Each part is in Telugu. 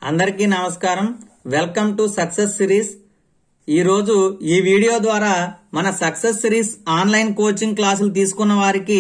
అందరికీ నమస్కారం వెల్కమ్ టు సక్సెస్ సిరీస్ ఈ రోజు ఈ వీడియో ద్వారా మన సక్సెస్ సిరీస్ ఆన్లైన్ కోచింగ్ క్లాసులు తీసుకున్న వారికి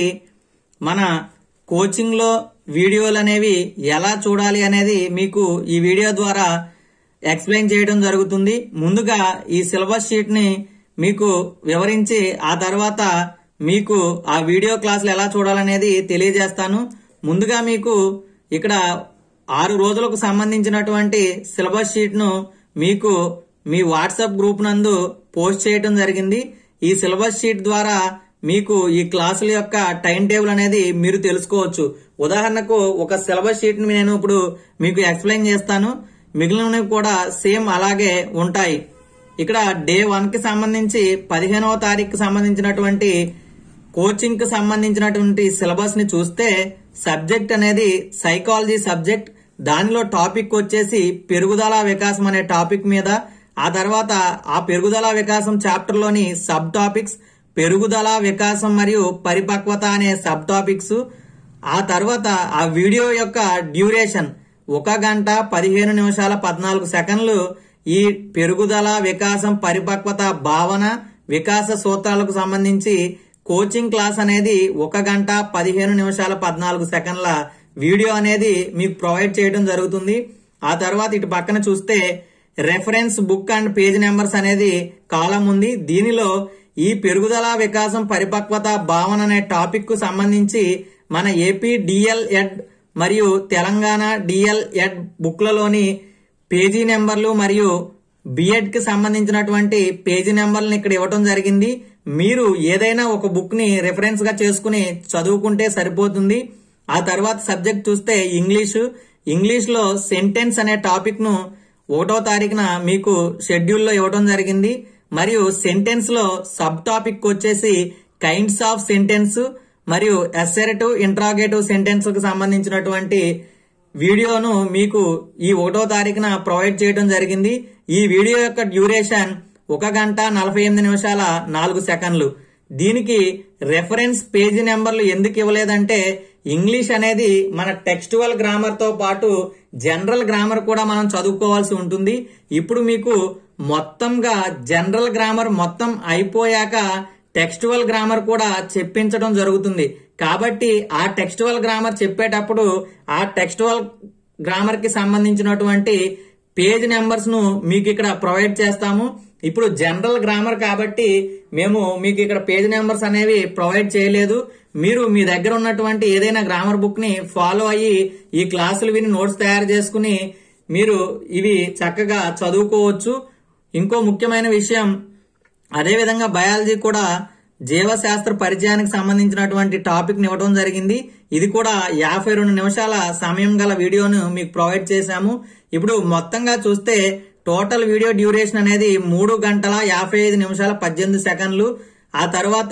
మన కోచింగ్ లో వీడియోలు అనేవి ఎలా చూడాలి అనేది మీకు ఈ వీడియో ద్వారా ఎక్స్ప్లెయిన్ చేయడం జరుగుతుంది ముందుగా ఈ సిలబస్ షీట్ ని మీకు వివరించి ఆ తర్వాత మీకు ఆ వీడియో క్లాసులు ఎలా చూడాలనేది తెలియజేస్తాను ముందుగా మీకు ఇక్కడ ఆరు రోజులకు సంబంధించినటువంటి సిలబస్ షీట్ ను మీకు మీ వాట్సాప్ గ్రూప్ నందు పోస్ట్ చేయడం జరిగింది ఈ సిలబస్ షీట్ ద్వారా మీకు ఈ క్లాసుల యొక్క టైం టేబుల్ అనేది మీరు తెలుసుకోవచ్చు ఉదాహరణకు ఒక సిలబస్ షీట్ ని నేను ఇప్పుడు మీకు ఎక్స్ప్లెయిన్ చేస్తాను మిగిలినవి కూడా సేమ్ అలాగే ఉంటాయి ఇక్కడ డే వన్ కి సంబంధించి పదిహేనవ తారీఖుకి సంబంధించినటువంటి కోచింగ్ కి సంబంధించినటువంటి సిలబస్ ని చూస్తే సబ్జెక్ట్ అనేది సైకాలజీ సబ్జెక్ట్ దానిలో టాపిక్ వచ్చేసి పెరుగుదల వికాసం అనే టాపిక్ మీద ఆ తర్వాత ఆ పెరుగుదల వికాసం చాప్టర్ లోని సబ్ టాపిక్స్ పెరుగుదల వికాసం మరియు పరిపక్వత అనే సబ్ టాపిక్స్ ఆ తర్వాత ఆ వీడియో యొక్క డ్యూరేషన్ ఒక గంట పదిహేను నిమిషాల పద్నాలుగు సెకండ్లు ఈ పెరుగుదల వికాసం పరిపక్వత భావన వికాస సూత్రాలకు సంబంధించి కోచింగ్ క్లాస్ అనేది ఒక గంట పదిహేను నిమిషాల పద్నాలుగు సెకండ్ల వీడియో అనేది మీకు ప్రొవైడ్ చేయడం జరుగుతుంది ఆ తర్వాత ఇటు పక్కన చూస్తే reference book and page numbers అనేది కాలం ఉంది దీనిలో ఈ పెరుగుదల వికాసం పరిపక్వత భావన అనే టాపిక్ కు సంబంధించి మన ఏపీ డిఎల్ ఎడ్ మరియు తెలంగాణ డిఎల్ ఎడ్ బుక్లలోని పేజీ నెంబర్లు మరియు బిఎడ్ కి సంబంధించినటువంటి పేజీ నెంబర్లను ఇక్కడ ఇవ్వటం జరిగింది మీరు ఏదైనా ఒక బుక్ ని రెఫరెన్స్ గా చేసుకుని చదువుకుంటే సరిపోతుంది ఆ తర్వాత సబ్జెక్ట్ చూస్తే ఇంగ్లీషు ఇంగ్లీష్ లో సెంటెన్స్ అనే టాపిక్ ను ఒకటో తారీఖున మీకు షెడ్యూల్లో ఇవ్వడం జరిగింది మరియు సెంటెన్స్ లో సబ్ టాపిక్ వచ్చేసి కైండ్స్ ఆఫ్ సెంటెన్స్ మరియు అసెరటివ్ ఇంట్రాగేటివ్ సెంటెన్స్ కు సంబంధించినటువంటి వీడియోను మీకు ఈ ఒకటో తారీఖున ప్రొవైడ్ చేయడం జరిగింది ఈ వీడియో యొక్క డ్యూరేషన్ ఒక గంట నలభై ఎనిమిది నిమిషాల నాలుగు సెకండ్లు దీనికి రెఫరెన్స్ పేజీ నెంబర్లు ఎందుకు ఇవ్వలేదంటే ఇంగ్లీష్ అనేది మన టెక్స్టువల్ గ్రామర్ తో పాటు జనరల్ గ్రామర్ కూడా మనం చదువుకోవాల్సి ఉంటుంది ఇప్పుడు మీకు మొత్తంగా జనరల్ గ్రామర్ మొత్తం అయిపోయాక టెక్స్టువల్ గ్రామర్ కూడా చెప్పించడం జరుగుతుంది కాబట్టి ఆ టెక్స్టువల్ గ్రామర్ చెప్పేటప్పుడు ఆ టెక్స్టువల్ గ్రామర్ కి సంబంధించినటువంటి పేజ్ నెంబర్స్ ను మీకు ఇక్కడ ప్రొవైడ్ చేస్తాము ఇప్పుడు జనరల్ గ్రామర్ కాబట్టి మేము మీకు ఇక్కడ పేజ్ నెంబర్స్ అనేవి ప్రొవైడ్ చేయలేదు మీరు మీ దగ్గర ఉన్నటువంటి ఏదైనా గ్రామర్ బుక్ ని ఫాలో అయ్యి ఈ క్లాసులు విని నోట్స్ తయారు చేసుకుని మీరు ఇవి చక్కగా చదువుకోవచ్చు ఇంకో ముఖ్యమైన విషయం అదేవిధంగా బయాలజీ కూడా జీవశాస్త్ర పరిచయానికి సంబంధించినటువంటి టాపిక్ ని ఇవ్వడం జరిగింది ఇది కూడా యాభై రెండు నిమిషాల సమయం గల వీడియోను మీకు ప్రొవైడ్ చేశాము ఇప్పుడు మొత్తంగా చూస్తే టోటల్ వీడియో డ్యూరేషన్ అనేది మూడు గంటల యాభై ఐదు నిమిషాల పద్దెనిమిది సెకండ్లు ఆ తర్వాత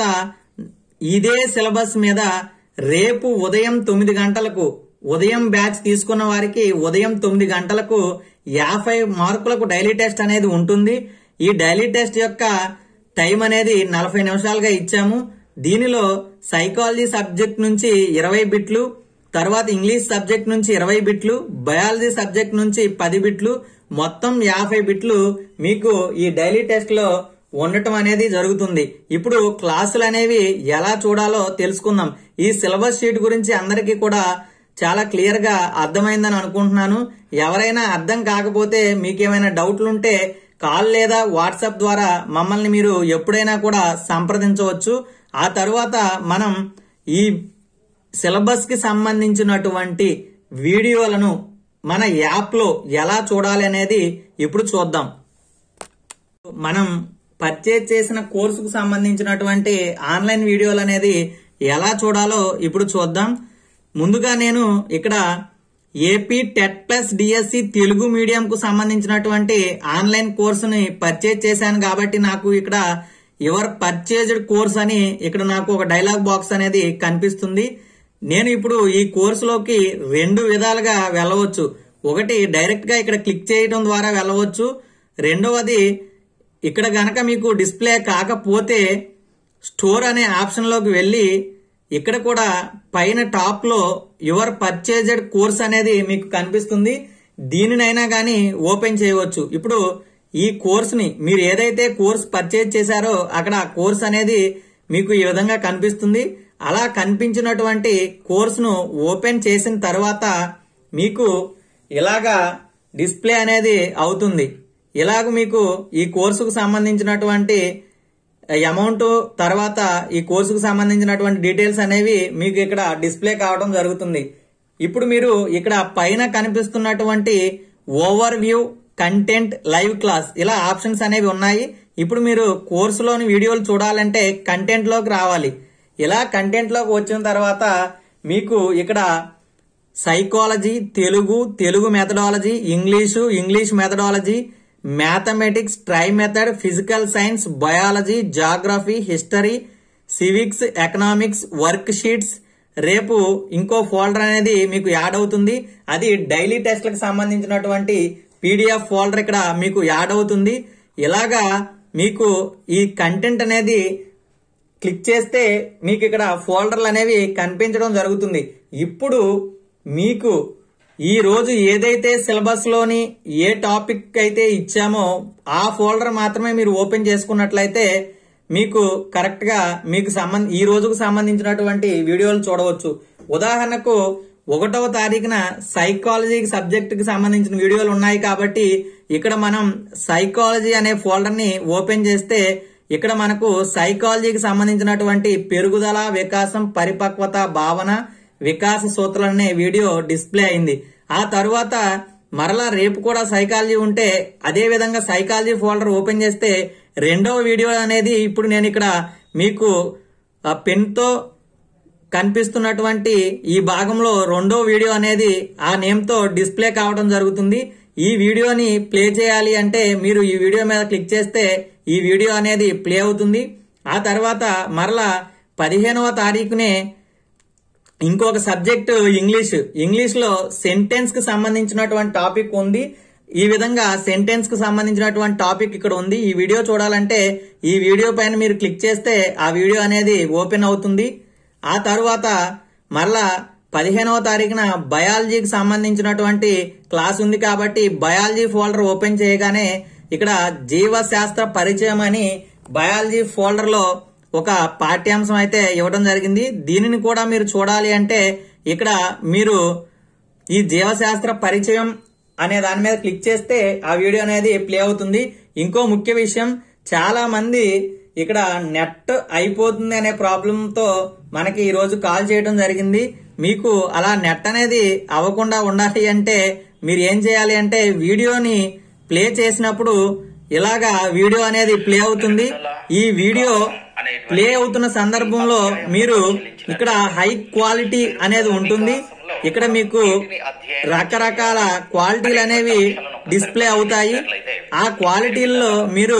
ఇదే సిలబస్ మీద రేపు ఉదయం తొమ్మిది గంటలకు ఉదయం బ్యాచ్ తీసుకున్న వారికి ఉదయం తొమ్మిది గంటలకు యాభై మార్కులకు డైలీ టెస్ట్ అనేది ఉంటుంది ఈ డైలీ టెస్ట్ యొక్క టైం అనేది నలభై నిమిషాలుగా ఇచ్చాము దీనిలో సైకాలజీ సబ్జెక్ట్ నుంచి ఇరవై బిట్లు తర్వాత ఇంగ్లీష్ సబ్జెక్ట్ నుంచి ఇరవై బిట్లు బయాలజీ సబ్జెక్ట్ నుంచి పది బిట్లు మొత్తం యాభై బిట్లు మీకు ఈ డైలీ టెస్ట్ లో ఉండటం అనేది జరుగుతుంది ఇప్పుడు క్లాసులు అనేవి ఎలా చూడాలో తెలుసుకుందాం ఈ సిలబస్ షీట్ గురించి అందరికీ కూడా చాలా క్లియర్ గా అర్థమైందని అనుకుంటున్నాను ఎవరైనా అర్థం కాకపోతే మీకేమైనా డౌట్లు ఉంటే కాల్ లేదా వాట్సాప్ ద్వారా మమ్మల్ని మీరు ఎప్పుడైనా కూడా సంప్రదించవచ్చు ఆ తరువాత మనం ఈ సిలబస్ కి సంబంధించినటువంటి వీడియోలను మన యాప్ లో ఎలా చూడాలి అనేది ఇప్పుడు చూద్దాం మనం పర్చేజ్ చేసిన కోర్సుకు సంబంధించినటువంటి ఆన్లైన్ వీడియోలు అనేది ఎలా చూడాలో ఇప్పుడు చూద్దాం ముందుగా నేను ఇక్కడ AP TET plus DSC Telugu medium కు సంబంధించినటువంటి ఆన్లైన్ కోర్సుని పర్చేజ్ చేశాను కాబట్టి నాకు ఇక్కడ యువర్ పర్చేజ్డ్ కోర్స్ అని ఇక్కడ నాకు ఒక డైలాగ్ బాక్స్ అనేది కనిపిస్తుంది నేను ఇప్పుడు ఈ కోర్సులోకి రెండు విధాలుగా వెళ్ళవచ్చు ఒకటి డైరెక్ట్ గా ఇక్కడ క్లిక్ చేయడం ద్వారా వెళ్ళవచ్చు రెండవది ఇక్కడ గనక మీకు డిస్ప్లే కాకపోతే స్టోర్ అనే ఆప్షన్ లోకి వెళ్ళి ఇక్కడ కూడా పైన టాప్ లో యువర్ పర్చేజెడ్ కోర్స్ అనేది మీకు కనిపిస్తుంది దీనినైనా కానీ ఓపెన్ చేయవచ్చు ఇప్పుడు ఈ కోర్సుని మీరు ఏదైతే కోర్స్ పర్చేజ్ చేశారో అక్కడ ఆ కోర్స్ అనేది మీకు ఈ విధంగా కనిపిస్తుంది అలా కనిపించినటువంటి కోర్సును ఓపెన్ చేసిన తర్వాత మీకు ఇలాగా డిస్ప్లే అనేది అవుతుంది ఇలాగ మీకు ఈ కోర్సుకు సంబంధించినటువంటి అమౌంట్ తర్వాత ఈ కోర్సుకు సంబంధించినటువంటి డీటెయిల్స్ అనేవి మీకు ఇక్కడ డిస్ప్లే కావడం జరుగుతుంది ఇప్పుడు మీరు ఇక్కడ పైన కనిపిస్తున్నటువంటి overview content live class ఇలా ఆప్షన్స్ అనేవి ఉన్నాయి ఇప్పుడు మీరు కోర్సులోని వీడియోలు చూడాలంటే కంటెంట్ లోకి రావాలి ఇలా కంటెంట్ లోకి వచ్చిన తర్వాత మీకు ఇక్కడ psychology Telugu Telugu methodology English English methodology mathematics try method physical science biology geography history civics economics work sheets రేపు ఇంకో ఫోల్డర్ అనేది మీకు యాడ్ అవుతుంది అది డైలీ టెస్ట్లకు సంబంధించినటువంటి పీడిఎఫ్ ఫోల్డర్ ఇక్కడ మీకు యాడ్ అవుతుంది ఇలాగా మీకు ఈ కంటెంట్ అనేది క్లిక్ చేస్తే మీకు ఇక్కడ ఫోల్డర్లు అనేవి కనిపించడం జరుగుతుంది ఇప్పుడు మీకు ఈ రోజు ఏదైతే సిలబస్ లోని ఏ టాపిక్ అయితే ఇచ్చామో ఆ ఫోల్డర్ మాత్రమే మీరు ఓపెన్ చేసుకున్నట్లయితే మీకు కరెక్ట్ గా మీకు సంబంధ ఈ రోజుకు సంబంధించినటువంటి వీడియోలు చూడవచ్చు ఉదాహరణకు ఒకటవ తారీఖున సైకాలజీ సబ్జెక్ట్ కి సంబంధించిన వీడియోలు ఉన్నాయి కాబట్టి ఇక్కడ మనం సైకాలజీ అనే ఫోల్డర్ ని ఓపెన్ చేస్తే ఇక్కడ మనకు సైకాలజీకి సంబంధించినటువంటి పెరుగుదల వికాసం పరిపక్వత భావన వికాస సూత్రాలు అనే వీడియో డిస్ప్లే అయింది ఆ తరువాత మరలా రేపు కూడా సైకాలజీ ఉంటే అదే విధంగా సైకాలజీ ఫోల్డర్ ఓపెన్ చేస్తే రెండవ వీడియో అనేది ఇప్పుడు నేను ఇక్కడ మీకు పెన్ తో కనిపిస్తున్నటువంటి ఈ భాగంలో రెండో వీడియో అనేది ఆ నేమ్ తో డిస్ప్లే కావడం జరుగుతుంది ఈ వీడియోని ప్లే చేయాలి అంటే మీరు ఈ వీడియో మీద క్లిక్ చేస్తే ఈ వీడియో అనేది ప్లే అవుతుంది ఆ తర్వాత మరలా పదిహేనవ తారీఖునే ఇంకొక సబ్జెక్ట్ ఇంగ్లీష్ ఇంగ్లీష్ లో సెంటెన్స్ కి సంబంధించినటువంటి టాపిక్ ఉంది ఈ విధంగా సెంటెన్స్ కు సంబంధించినటువంటి టాపిక్ ఇక్కడ ఉంది ఈ వీడియో చూడాలంటే ఈ వీడియో పైన మీరు క్లిక్ చేస్తే ఆ వీడియో అనేది ఓపెన్ అవుతుంది ఆ తరువాత మరలా పదిహేనవ తారీఖున బయాలజీకి సంబంధించినటువంటి క్లాస్ ఉంది కాబట్టి బయాలజీ ఫోల్డర్ ఓపెన్ చేయగానే ఇక్కడ జీవశాస్త్ర పరిచయం అని బయాలజీ ఫోల్డర్ లో ఒక పాఠ్యాంశం అయితే ఇవ్వడం జరిగింది దీనిని కూడా మీరు చూడాలి అంటే ఇక్కడ మీరు ఈ జీవశాస్త్ర పరిచయం అనే దాని మీద క్లిక్ చేస్తే ఆ వీడియో అనేది ప్లే అవుతుంది ఇంకో ముఖ్య విషయం చాలా మంది ఇక్కడ నెట్ అయిపోతుంది అనే ప్రాబ్లం తో మనకి ఈ రోజు కాల్ చేయడం జరిగింది మీకు అలా నెట్ అనేది అవ్వకుండా ఉండాలి అంటే మీరు ఏం చేయాలి అంటే వీడియోని ప్లే చేసినప్పుడు ఇలాగా వీడియో అనేది ప్లే అవుతుంది ఈ వీడియో ప్లే అవుతున్న సందర్భంలో మీరు ఇక్కడ హై క్వాలిటీ అనేది ఉంటుంది ఇక్కడ మీకు రకరకాల క్వాలిటీలు అనేవి డిస్ప్లే అవుతాయి ఆ క్వాలిటీల్లో మీరు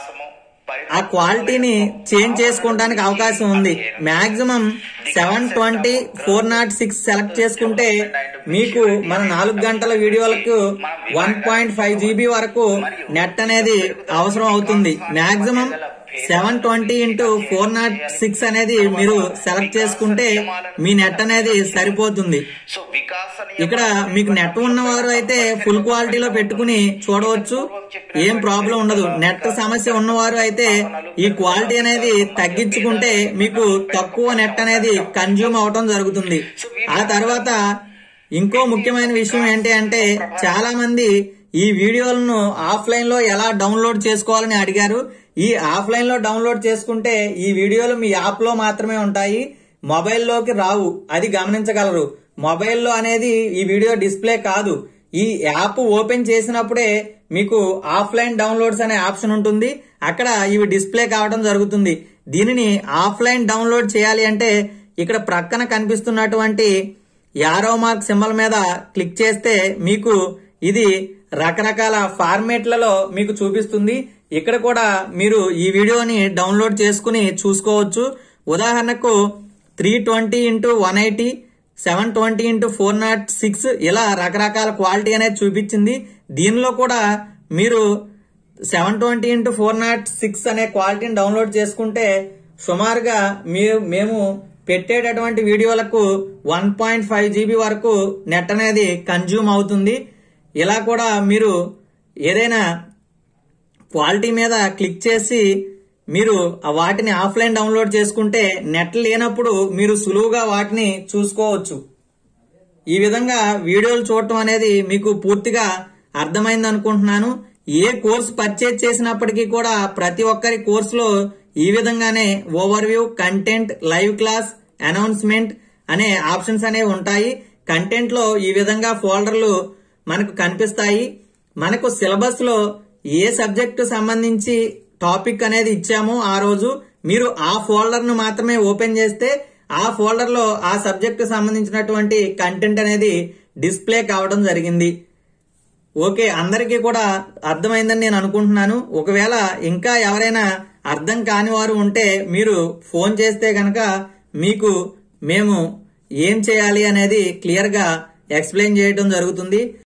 ఆ క్వాలిటీని చేంజ్ చేసుకోవడానికి అవకాశం ఉంది maximum seven twenty four not six select చేసుకుంటే మీకు మన నాలుగు గంటల వీడియోలకు వన్ పాయింట్ ఫైవ్ జీబీ వరకు నెట్ అనేది అవసరం అవుతుంది maximum seven twenty into four not six అనేది మీరు సెలెక్ట్ చేసుకుంటే మీ నెట్ అనేది సరిపోతుంది ఇక్కడ మీకు నెట్ ఉన్నవారు అయితే ఫుల్ క్వాలిటీలో పెట్టుకుని చూడవచ్చు ఏం ప్రాబ్లం ఉండదు నెట్ సమస్య ఉన్నవారు అయితే ఈ క్వాలిటీ అనేది తగ్గించుకుంటే మీకు తక్కువ నెట్ అనేది కన్జ్యూమ్ అవటం జరుగుతుంది ఆ తర్వాత ఇంకో ముఖ్యమైన విషయం ఏంటి అంటే చాలా మంది ఈ వీడియోలను ఆఫ్లైన్ లో ఎలా డౌన్లోడ్ చేసుకోవాలని అడిగారు ఈ ఆఫ్లైన్ లో డౌన్లోడ్ చేసుకుంటే ఈ వీడియోలు మీ యాప్ లో మాత్రమే ఉంటాయి మొబైల్లోకి రావు అది గమనించగలరు మొబైల్లో అనేది ఈ వీడియో డిస్ప్లే కాదు ఈ యాప్ ఓపెన్ చేసినప్పుడే మీకు ఆఫ్లైన్ డౌన్లోడ్స్ అనే ఆప్షన్ ఉంటుంది అక్కడ ఇవి డిస్ప్లే కావడం జరుగుతుంది దీనిని ఆఫ్లైన్ డౌన్లోడ్ చేయాలి అంటే ఇక్కడ ప్రక్కన కనిపిస్తున్నటువంటి యారో మార్క్ సింబల్ మీద క్లిక్ చేస్తే మీకు ఇది రకరకాల ఫార్మేట్లలో మీకు చూపిస్తుంది ఇక్కడ కూడా మీరు ఈ వీడియోని డౌన్లోడ్ చేసుకుని చూసుకోవచ్చు ఉదాహరణకు three twenty into one eighty seven twenty into four not six ఇలా రకరకాల క్వాలిటీ అనేది చూపించింది దీనిలో కూడా మీరు seven twenty into four not six అనే క్వాలిటీని డౌన్లోడ్ చేసుకుంటే సుమారుగా మీరు మేము పెట్టేటటువంటి వీడియోలకు వన్ పాయింట్ ఫైవ్ జీబీ వరకు నెట్ అనేది కన్జ్యూమ్ అవుతుంది ఇలా కూడా మీరు ఏదైనా క్వాలిటీ మీద క్లిక్ చేసి మీరు ఆ వాటిని ఆఫ్లైన్ డౌన్లోడ్ చేసుకుంటే నెట్ లేనప్పుడు మీరు సులువుగా వాటిని చూసుకోవచ్చు ఈ విధంగా వీడియోలు చూడటం అనేది మీకు పూర్తిగా అర్థమైంది అనుకుంటున్నాను ఏ కోర్స్ పర్చేజ్ చేసినప్పటికీ కూడా ప్రతి ఒక్కరి కోర్సులో ఈ విధంగానే overview content live class announcement అనే ఆప్షన్స్ అనేవి ఉంటాయి కంటెంట్ లో ఈ విధంగా ఫోల్డర్లు మనకు కనిపిస్తాయి మనకు సిలబస్ లో ఏ సబ్జెక్టు సంబంధించి టాపిక్ అనేది ఇచ్చామో ఆ రోజు మీరు ఆ ఫోల్డర్ ను మాత్రమే ఓపెన్ చేస్తే ఆ ఫోల్డర్ లో ఆ సబ్జెక్టు సంబంధించినటువంటి కంటెంట్ అనేది డిస్ప్లే కావడం జరిగింది ఓకే అందరికీ కూడా అర్థమైందని నేను అనుకుంటున్నాను ఒకవేళ ఇంకా ఎవరైనా అర్థం కాని వారు ఉంటే మీరు ఫోన్ చేస్తే కనుక మీకు మేము ఏం చేయాలి అనేది క్లియర్ గా ఎక్స్ప్లెయిన్ చేయడం జరుగుతుంది